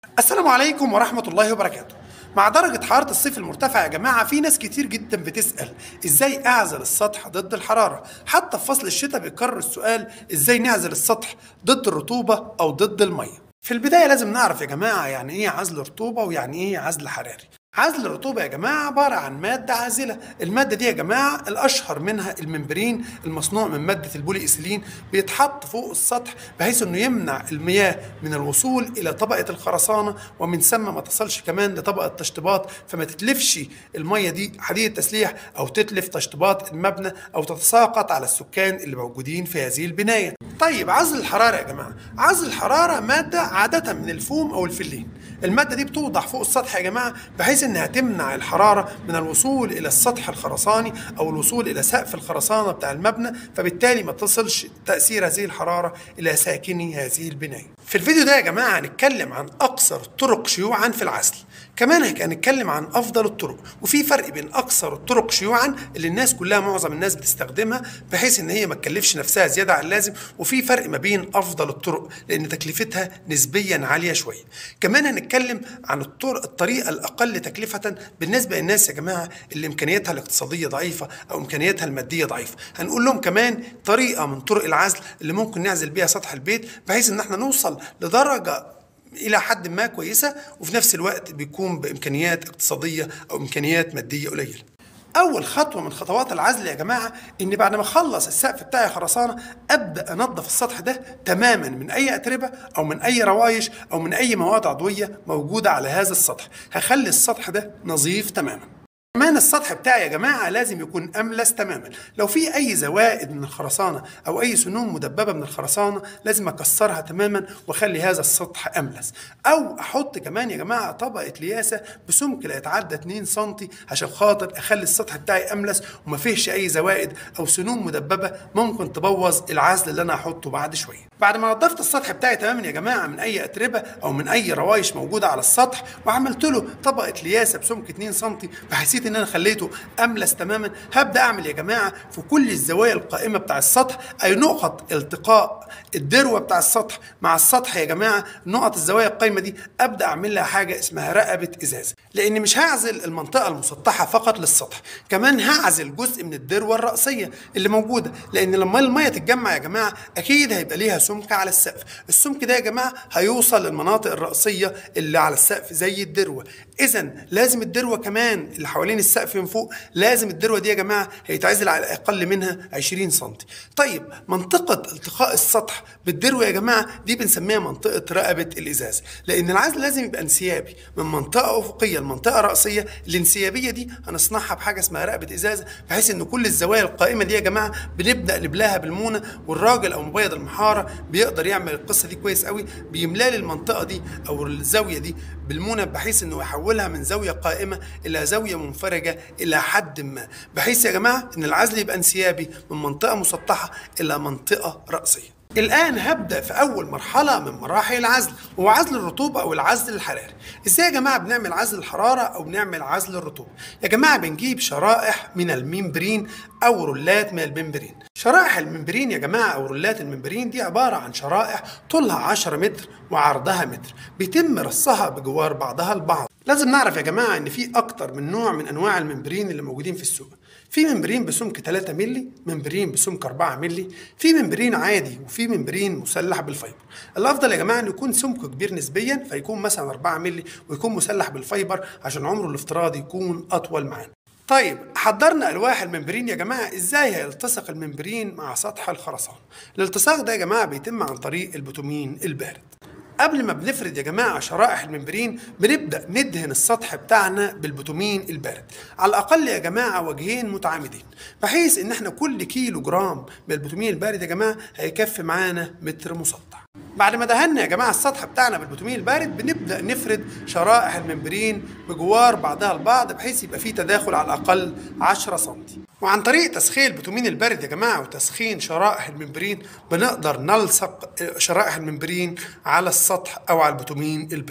السلام عليكم ورحمة الله وبركاته مع درجة حرارة الصيف المرتفعة يا جماعة في ناس كتير جدا بتسأل ازاي اعزل السطح ضد الحرارة حتى في فصل الشتاء بيكرر السؤال ازاي نعزل السطح ضد الرطوبة او ضد المية في البداية لازم نعرف يا جماعة يعني ايه عزل رطوبة ويعني ايه عزل حراري عزل الرطوبة يا جماعة عبارة عن مادة عازلة المادة دي يا جماعة الأشهر منها الممبرين المصنوع من مادة البولي إيثيلين بيتحط فوق السطح بحيث أنه يمنع المياه من الوصول إلى طبقة الخرسانة ومن ثم ما تصلش كمان لطبقة تشطيبات فما تتلفش المية دي حديد التسليح أو تتلف تشطيبات المبنى أو تتساقط على السكان اللي موجودين في هذه البناية طيب عزل الحرارة يا جماعة عزل الحرارة مادة عادة من الفوم أو الفلين المادة دي بتوضع فوق السطح يا جماعة بحيث انها تمنع الحرارة من الوصول الى السطح الخرساني او الوصول الى سقف الخرسانة بتاع المبنى فبالتالي ما تصلش تأثير هذه الحرارة الى ساكني هذه البناية في الفيديو ده يا جماعة هنتكلم عن اكثر الطرق شيوعا في العزل كمان هنتكلم عن افضل الطرق وفي فرق بين اكثر الطرق شيوعا اللي الناس كلها معظم الناس بتستخدمها بحيث ان هي ما تكلفش نفسها زياده عن اللازم وفي فرق ما بين افضل الطرق لان تكلفتها نسبيا عاليه شويه كمان هنتكلم عن الطرق الطريقه الاقل تكلفه بالنسبه للناس يا جماعه اللي امكانياتها الاقتصاديه ضعيفه او امكانياتها الماديه ضعيفه هنقول لهم كمان طريقه من طرق العزل اللي ممكن نعزل بيها سطح البيت بحيث ان احنا نوصل لدرجه الى حد ما كويسه وفي نفس الوقت بيكون بامكانيات اقتصاديه او امكانيات ماديه قليله اول خطوه من خطوات العزل يا جماعه ان بعد ما اخلص السقف بتاعي خرسانه ابدا انظف السطح ده تماما من اي اتربه او من اي روايش او من اي مواد عضويه موجوده على هذا السطح هخلي السطح ده نظيف تماما كمان السطح بتاعي يا جماعة لازم يكون أملس تماما لو في أي زوائد من الخرسانة أو أي سنون مدببة من الخرسانة لازم أكسرها تماما وأخلي هذا السطح أملس أو أحط كمان يا جماعة طبقة لياسة بسمك لا يتعدى 2 سم عشان خاطر أخلي السطح بتاعي أملس وما فيهش أي زوائد أو سنون مدببة ممكن تبوظ العزل اللي أنا هحطه بعد شوية بعد ما نظفت السطح بتاعي تماما يا جماعة من أي أتربة أو من أي روايش موجودة على السطح وعملت له طبقة لياسة بسمك 2 سم بحيث ان انا خليته املس تماما هبدا اعمل يا جماعه في كل الزوايا القائمه بتاع السطح اي نقط التقاء الذروه بتاع السطح مع السطح يا جماعه نقط الزوايا القايمه دي ابدا اعمل لها حاجه اسمها رقبه ازاز لان مش هعزل المنطقه المسطحه فقط للسطح كمان هعزل جزء من الذروه الراسيه اللي موجوده لان لما الميه تتجمع يا جماعه اكيد هيبقى ليها سمك على السقف السمك ده يا جماعه هيوصل للمناطق الراسيه اللي على السقف زي الذروه اذا لازم الذروه كمان اللي حوالين السقف من فوق لازم الذروه دي يا جماعه هيتعزل على الاقل منها 20 سم طيب منطقه التقاء السطح بالذروه يا جماعه دي بنسميها منطقه رقبه الازاز لان العزل لازم يبقى انسيابي من منطقه افقيه لمنطقه راسيه الانسيابيه دي هنصنعها بحاجه اسمها رقبه ازاز بحيث ان كل الزوايا القائمه دي يا جماعه بنبدا نبلاها بالمونه والراجل او مبيض المحاره بيقدر يعمل القصه دي كويس قوي بيملى لي المنطقه دي او الزاويه دي بالمونه بحيث انه يحولها من زاويه قائمه الى زاويه منفرجه الى حد ما بحيث يا جماعه ان العزل يبقى انسيابي من منطقه مسطحه الى منطقه راسيه الآن هبدأ في أول مرحلة من مراحل العزل وهو عزل الرطوبة أو العزل الحراري. إزاي يا جماعة بنعمل عزل الحرارة أو بنعمل عزل الرطوبة؟ يا جماعة بنجيب شرائح من الممبرين أو رولات من الممبرين. شرائح الممبرين يا جماعة أو رولات الممبرين دي عبارة عن شرائح طولها 10 متر وعرضها متر بيتم رصها بجوار بعضها البعض. لازم نعرف يا جماعة إن في أكتر من نوع من أنواع الممبرين اللي موجودين في السوق. في ممبرين بسمك 3 مللي ممبرين بسمك 4 مللي في ممبرين عادي وفي ممبرين مسلح بالفايبر الافضل يا جماعه انه يكون سمكه كبير نسبيا فيكون مثلا 4 مللي ويكون مسلح بالفايبر عشان عمره الافتراضي يكون اطول معانا طيب حضرنا الواح الممبرين يا جماعه ازاي هيلتصق الممبرين مع سطح الخرسانه الالتصاق ده يا جماعه بيتم عن طريق البوتومين البارد قبل ما بنفرد يا جماعه شرائح الممبرين بنبدا ندهن السطح بتاعنا بالبوتومين البارد على الاقل يا جماعه وجهين متعامدين بحيث ان احنا كل كيلو جرام من البوتومين البارد يا جماعه هيكفي معانا متر مسطح بعد ما دهنا يا جماعه السطح بتاعنا بالبوتومين البارد بنبدا نفرد شرائح الممبرين بجوار بعضها البعض بحيث يبقى فيه تداخل على الاقل 10 سم وعن طريق تسخين البوتومين البارد يا جماعه وتسخين شرائح الممبرين بنقدر نلصق شرائح الممبرين على السطح او على البوتومين البارد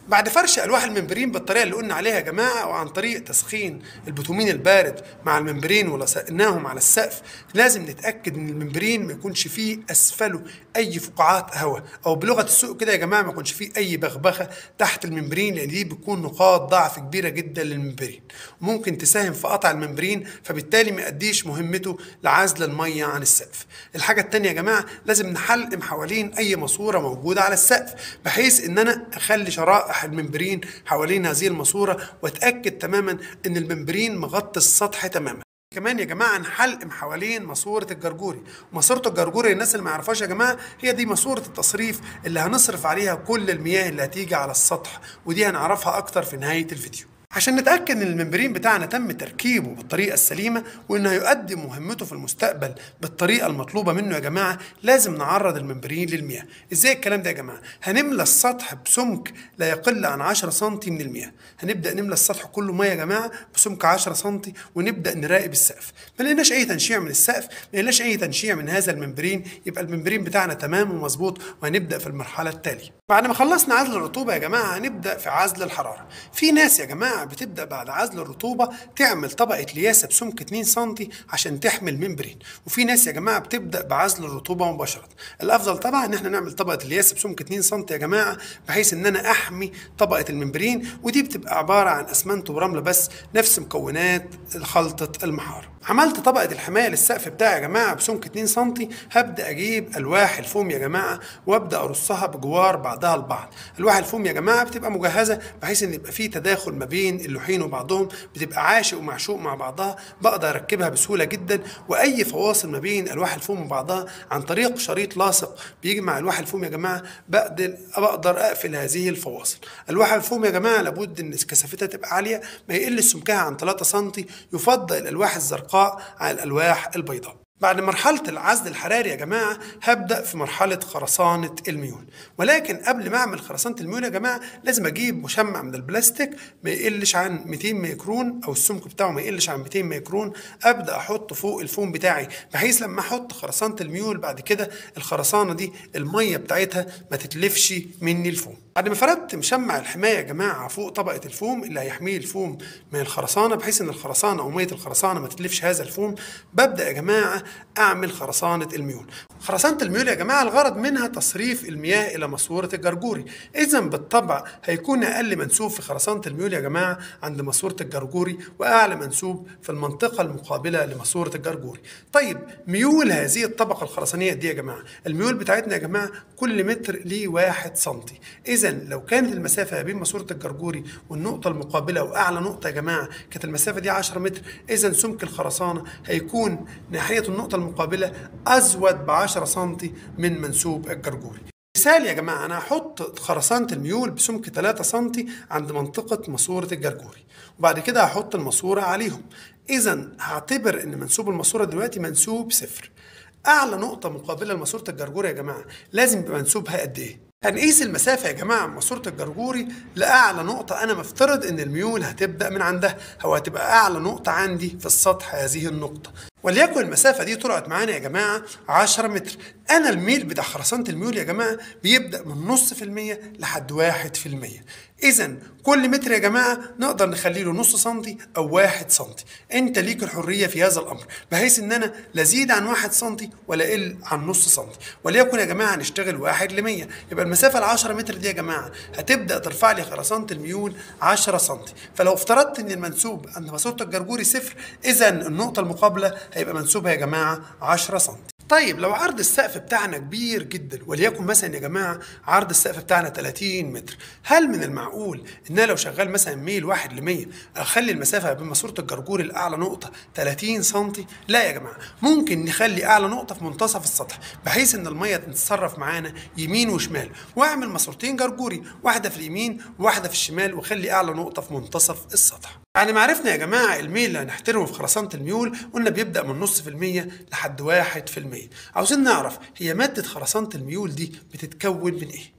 بعد فرش الواح الممبرين بالطريقه اللي قلنا عليها يا جماعه وعن طريق تسخين البوتومين البارد مع الممبرين ولصقناهم على السقف لازم نتاكد ان الممبرين ما يكونش فيه اسفله اي فقاعات هواء او بلغه السوق كده يا جماعه ما يكونش فيه اي بغبغه تحت الممبرين لان دي بتكون نقاط ضعف كبيره جدا للممبرين وممكن تساهم في قطع الممبرين فبالتالي ما يأديش مهمته لعزل الميه عن السقف الحاجه الثانيه يا جماعه لازم نحلقم حوالين اي ماسوره موجوده على السقف بحيث ان انا اخلي شرائح الممبرين حوالين هذه الماسوره واتاكد تماما ان الممبرين مغطي السطح تماما كمان يا جماعه نحلقم حوالين ماسوره الجرجوري ماسوره الجرجوري الناس اللي ما يعرفهاش يا جماعه هي دي ماسوره التصريف اللي هنصرف عليها كل المياه اللي هتيجي على السطح ودي هنعرفها اكتر في نهايه الفيديو عشان نتأكد إن الممبرين بتاعنا تم تركيبه بالطريقة السليمة وإنه هيؤدي مهمته في المستقبل بالطريقة المطلوبة منه يا جماعة لازم نعرض الممبرين للمياه إزاي الكلام ده يا جماعة هنملى السطح بسمك لا يقل عن 10 سم من المياه هنبدأ نملى السطح كله مية يا جماعة بسمك 10 سم ونبدأ نراقب السقف ما لقيناش أي تنشيع من السقف ما لقيناش أي تنشيع من هذا الممبرين يبقى الممبرين بتاعنا تمام ومظبوط وهنبدأ في المرحلة التالية بعد ما خلصنا عزل الرطوبة يا جماعة هنبدأ في عزل الحرارة في ناس يا جماعة بتبدأ بعد عزل الرطوبة تعمل طبقة لياسة بسمك 2 سم عشان تحمي الممبرين وفي ناس يا جماعة بتبدأ بعزل الرطوبة مباشرة الأفضل طبعا إن احنا نعمل طبقة الياسة بسمك 2 سم يا جماعة بحيث إن أنا أحمي طبقة الممبرين ودي بتبقى عبارة عن أسمنت ورملة بس نفس مكونات خلطة المحار عملت طبقة الحماية للسقف بتاعي يا جماعة بسمك 2 سم هبدأ أجيب ألواح الفوم يا جماعة وأبدأ أرصها بجوار بعضها البعض ألواح الفوم يا جماعة بتبقى مجهزة بحيث إن يبقى فيه تداخل ما بين اللوحين وبعضهم بتبقى عاشق ومعشوق مع بعضها بقدر أركبها بسهولة جدا وأي فواصل ما بين ألواح الفوم وبعضها عن طريق شريط لاصق بيجي مع ألواح الفوم يا جماعة بقدر بقدر أقفل هذه الفواصل ألواح الفوم يا جماعة لابد إن كثافتها تبقى عالية ما يقلش سمكها عن 3 سم يفضل الألواح الزرقاء على الألواح البيضاء بعد مرحلة العزل الحراري يا جماعة هبدأ في مرحلة خرسانة الميول ولكن قبل ما أعمل خرسانة الميول يا جماعة لازم أجيب مشمع من البلاستيك ما يقلش عن 200 ميكرون أو السمك بتاعه ما يقلش عن 200 ميكرون أبدأ أحطه فوق الفوم بتاعي بحيث لما أحط خرسانة الميول بعد كده الخرسانة دي المية بتاعتها ما تتلفش مني الفوم بعد ما فردت مشمع الحماية يا جماعة فوق طبقة الفوم اللي هيحميه الفوم من الخرسانة بحيث إن الخرسانة أو مية الخرسانة ما تتلفش هذا الفوم ببدأ يا جماعة اعمل خرسانه الميول خرسانه الميول يا جماعه الغرض منها تصريف المياه الى ماسوره الجرجوري اذا بالطبع هيكون اقل منسوب في خرسانه الميول يا جماعه عند ماسوره الجرجوري واعلى منسوب في المنطقه المقابله لماسوره الجرجوري طيب ميول هذه الطبقه الخرسانيه دي يا جماعه الميول بتاعتنا يا جماعه كل متر ليه واحد سنتي اذا لو كانت المسافه بين ماسوره الجرجوري والنقطه المقابله واعلى نقطه يا جماعه كانت المسافه دي 10 متر اذا سمك الخرسانه هيكون ناحيه النقطه المقابله ازود ب 10 سم من منسوب الجرجوري مثال يا جماعه انا هحط خرسانه الميول بسمك 3 سم عند منطقه ماسوره الجرجوري وبعد كده هحط الماسوره عليهم اذا هعتبر ان منسوب الماسوره دلوقتي منسوب صفر اعلى نقطه مقابله لماسوره الجرجوري يا جماعه لازم يبقى منسوبها قد ايه هنقيس المسافة يا جماعة من ماسورة الجرجوري لأعلى نقطة أنا مفترض إن الميول هتبدأ من عندها أو هتبقى أعلى نقطة عندي في السطح هذه النقطة وليكن المسافة دي طلعت معانا يا جماعة 10 متر أنا الميل بتاع خرسانة الميول يا جماعة بيبدأ من نص في المية لحد واحد في المية إذا كل متر يا جماعة نقدر نخلي له نص سنتي أو واحد سنتي أنت ليك الحرية في هذا الأمر بحيث إن أنا لا أزيد عن واحد سنتي ولا أقل عن نص سنتي وليكن يا جماعة نشتغل واحد لمية يبقى المسافة ال 10 متر دي يا جماعة هتبدأ ترفع لي خرسانة الميول 10 سنتي فلو افترضت إن المنسوب عند ماسورة الجرجوري صفر إذا النقطة المقابلة هيبقى منسوبها يا جماعة 10 سنتي طيب لو عرض السقف بتاعنا كبير جدا وليكن مثلا يا جماعه عرض السقف بتاعنا 30 متر هل من المعقول ان انا لو شغال مثلا ميل واحد ل 100 اخلي المسافه بين ماسوره الجرجور الاعلى نقطه 30 سم لا يا جماعه ممكن نخلي اعلى نقطه في منتصف السطح بحيث ان الميه تتصرف معانا يمين وشمال واعمل ماسورتين جرجوري واحده في اليمين وواحده في الشمال واخلي اعلى نقطه في منتصف السطح يعني ما عرفنا يا جماعة الميل اللي هنحترمه في خرسانة الميول قلنا بيبدأ من نص في المية لحد واحد في المية عاوزين نعرف هي مادة خرسانة الميول دي بتتكون من ايه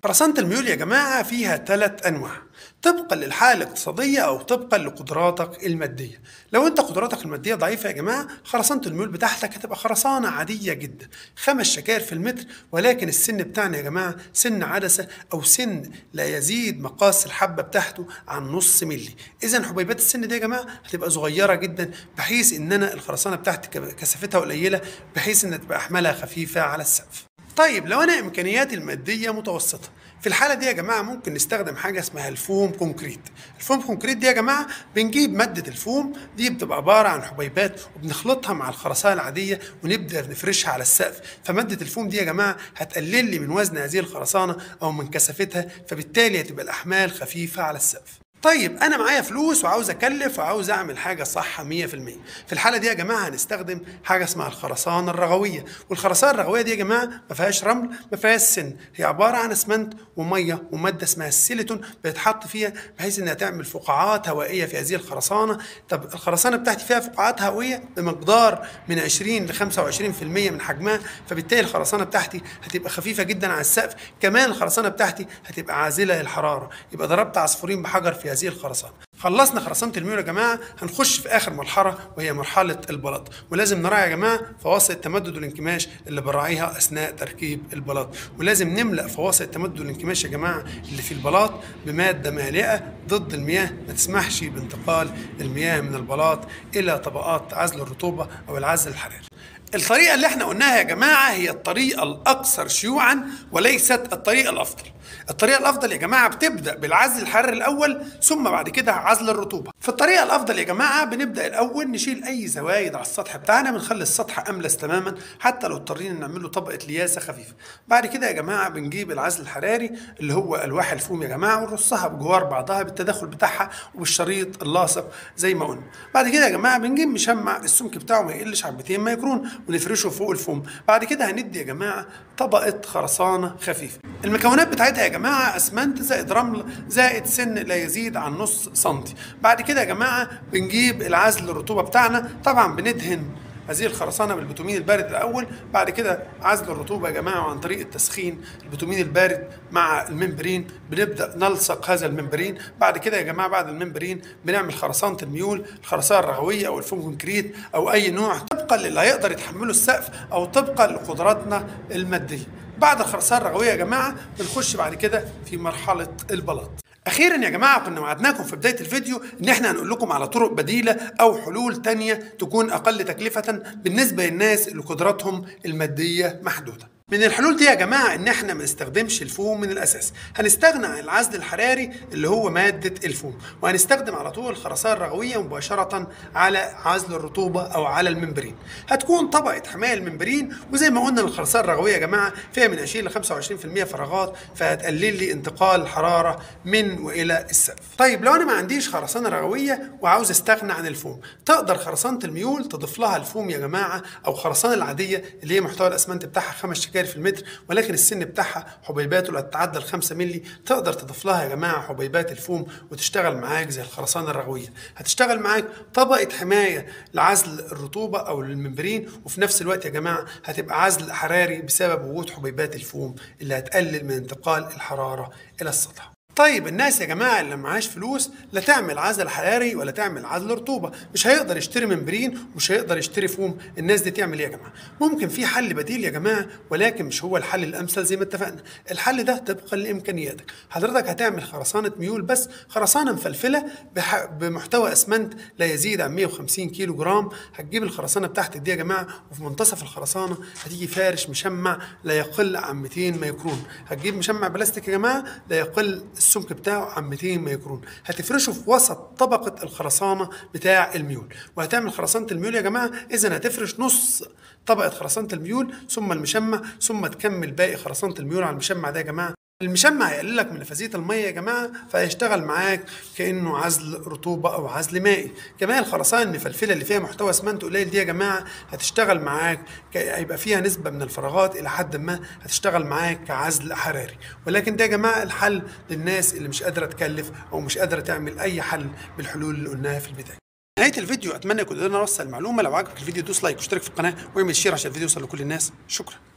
خرسانة الميول يا جماعة فيها ثلاث أنواع طبقا للحالة الاقتصادية أو طبقا لقدراتك المادية لو أنت قدراتك المادية ضعيفة يا جماعة خرسانة الميول بتاعتك هتبقى خرسانة عادية جدا خمس شكاير في المتر ولكن السن بتاعنا يا جماعة سن عدسة أو سن لا يزيد مقاس الحبة بتاعته عن نص ملي إذا حبيبات السن دي يا جماعة هتبقى صغيرة جدا بحيث إن أنا الخرسانة بتاعتي كثافتها قليلة بحيث إن تبقى أحمالها خفيفة على السقف طيب لو انا امكانياتي الماديه متوسطه في الحاله دي يا جماعه ممكن نستخدم حاجه اسمها الفوم كونكريت الفوم كونكريت دي يا جماعه بنجيب ماده الفوم دي بتبقى عباره عن حبيبات وبنخلطها مع الخرسانه العاديه ونبدا نفرشها على السقف فماده الفوم دي يا جماعه هتقلل لي من وزن هذه الخرسانه او من كثافتها فبالتالي هتبقى الاحمال خفيفه على السقف طيب انا معايا فلوس وعاوز اكلف وعاوز اعمل حاجه صح 100% في الحاله دي يا جماعه هنستخدم حاجه اسمها الخرسانه الرغويه والخرسانه الرغويه دي يا جماعه ما فيهاش رمل ما فيهاش سن هي عباره عن اسمنت وميه وماده اسمها السيليتون بيتحط فيها بحيث انها تعمل فقاعات هوائيه في هذه الخرسانه طب الخرسانه بتاعتي فيها فقاعات هوائيه بمقدار من 20 ل 25% من حجمها فبالتالي الخرسانه بتاعتي هتبقى خفيفه جدا على السقف كمان الخرسانه بتاعتي هتبقى عازله للحراره يبقى ضربت عصفورين بحجر في هذه الخرسانه خلصنا خرسانه الميول يا جماعه هنخش في اخر مرحله وهي مرحله البلاط ولازم نراعي يا جماعه فواصل التمدد والانكماش اللي بنراعيها اثناء تركيب البلاط ولازم نملا فواصل التمدد والانكماش يا جماعه اللي في البلاط بماده مالئه ضد المياه ما تسمحش بانتقال المياه من البلاط الى طبقات عزل الرطوبه او العزل الحراري الطريقة اللي احنا قلناها يا جماعة هي الطريقة الأكثر شيوعا وليست الطريقة الأفضل الطريقة الأفضل يا جماعة بتبدأ بالعزل الحراري الأول ثم بعد كده عزل الرطوبة في الطريقة الأفضل يا جماعة بنبدأ الأول نشيل أي زوايد على السطح بتاعنا بنخلي السطح أملس تماما حتى لو اضطرينا نعمل له طبقة لياسة خفيفة بعد كده يا جماعة بنجيب العزل الحراري اللي هو ألواح الفوم يا جماعة ونرصها بجوار بعضها بالتداخل بتاعها وبالشريط اللاصق زي ما قلنا بعد كده يا جماعة بنجيب مشمع السمك بتاعه ما يقلش عن 200 مايكرون ونفرشه فوق الفوم بعد كده هندي يا جماعة طبقة خرسانة خفيفة المكونات بتاعتها يا جماعة أسمنت زائد رمل زائد سن لا يزيد عن نص سنتي بعد كده يا جماعة بنجيب العزل الرطوبة بتاعنا طبعا بندهن هذه الخرسانة بالبتومين البارد الأول بعد كده عزل الرطوبة يا جماعة عن طريق التسخين البتومين البارد مع الممبرين بنبدأ نلصق هذا الممبرين بعد كده يا جماعة بعد الممبرين بنعمل خرسانة الميول الخرسانة الرغوية أو الفوم كونكريت أو أي نوع طبقا للي هيقدر يتحمله السقف أو طبقا لقدراتنا المادية بعد الخرسانة الرغوية يا جماعة بنخش بعد كده في مرحلة البلاط اخيرا يا جماعه كنا وعدناكم في بدايه الفيديو ان احنا هنقول لكم على طرق بديله او حلول تانية تكون اقل تكلفه بالنسبه للناس اللي قدراتهم الماديه محدوده من الحلول دي يا جماعة إن إحنا ما نستخدمش الفوم من الأساس، هنستغنى عن العزل الحراري اللي هو مادة الفوم، وهنستخدم على طول الخرسانة الرغوية مباشرة على عزل الرطوبة أو على الممبرين. هتكون طبقة حماية الممبرين وزي ما قلنا الخرسانة الرغوية يا جماعة فيها من 20 ل 25% فراغات فهتقلل لي انتقال الحرارة من وإلى السقف. طيب لو أنا ما عنديش خرسانة رغوية وعاوز أستغنى عن الفوم، تقدر خرسانة الميول تضيف لها الفوم يا جماعة أو خرسانة العادية اللي هي محتوى الأسمنت بتاعها خمس شكاير في المتر ولكن السن بتاعها حبيباته لا تتعدى ال 5 مللي تقدر تضيف لها يا جماعه حبيبات الفوم وتشتغل معاك زي الخرسانه الرغويه هتشتغل معاك طبقه حمايه لعزل الرطوبه او الممبرين وفي نفس الوقت يا جماعه هتبقى عزل حراري بسبب وجود حبيبات الفوم اللي هتقلل من انتقال الحراره الى السطح طيب الناس يا جماعه اللي معاش فلوس لا تعمل عزل حراري ولا تعمل عزل رطوبه مش هيقدر يشتري ممبرين ومش هيقدر يشتري فوم الناس دي تعمل ايه يا جماعه ممكن في حل بديل يا جماعه ولكن مش هو الحل الامثل زي ما اتفقنا الحل ده طبقا لامكانياتك حضرتك هتعمل خرسانه ميول بس خرسانه مفلفله بح... بمحتوى اسمنت لا يزيد عن 150 كيلو جرام هتجيب الخرسانه بتاعتك دي يا جماعه وفي منتصف الخرسانه هتيجي فارش مشمع لا يقل عن 200 ميكرون هتجيب مشمع بلاستيك يا جماعه لا يقل السمك بتاعه عن 200 ميكرون هتفرشه في وسط طبقه الخرسانه بتاع الميول وهتعمل خرسانه الميول يا جماعه اذا هتفرش نص طبقه خرسانه الميول ثم المشمع ثم تكمل باقي خرسانه الميول على المشمع ده يا جماعه المشمع هيقلل لك من نفاذيه الميه يا جماعه فهيشتغل معاك كانه عزل رطوبه او عزل مائي كمان الخرسانه المفلفله اللي فيها محتوى اسمنت قليل دي يا جماعه هتشتغل معاك هيبقى فيها نسبه من الفراغات الى حد ما هتشتغل معاك كعزل حراري ولكن ده يا جماعه الحل للناس اللي مش قادره تكلف او مش قادره تعمل اي حل بالحلول اللي قلناها في البدايه نهايه الفيديو اتمنى يكون قدرنا نوصل المعلومه لو عجبك الفيديو دوس لايك واشترك في القناه واعمل شير عشان الفيديو يوصل لكل الناس شكرا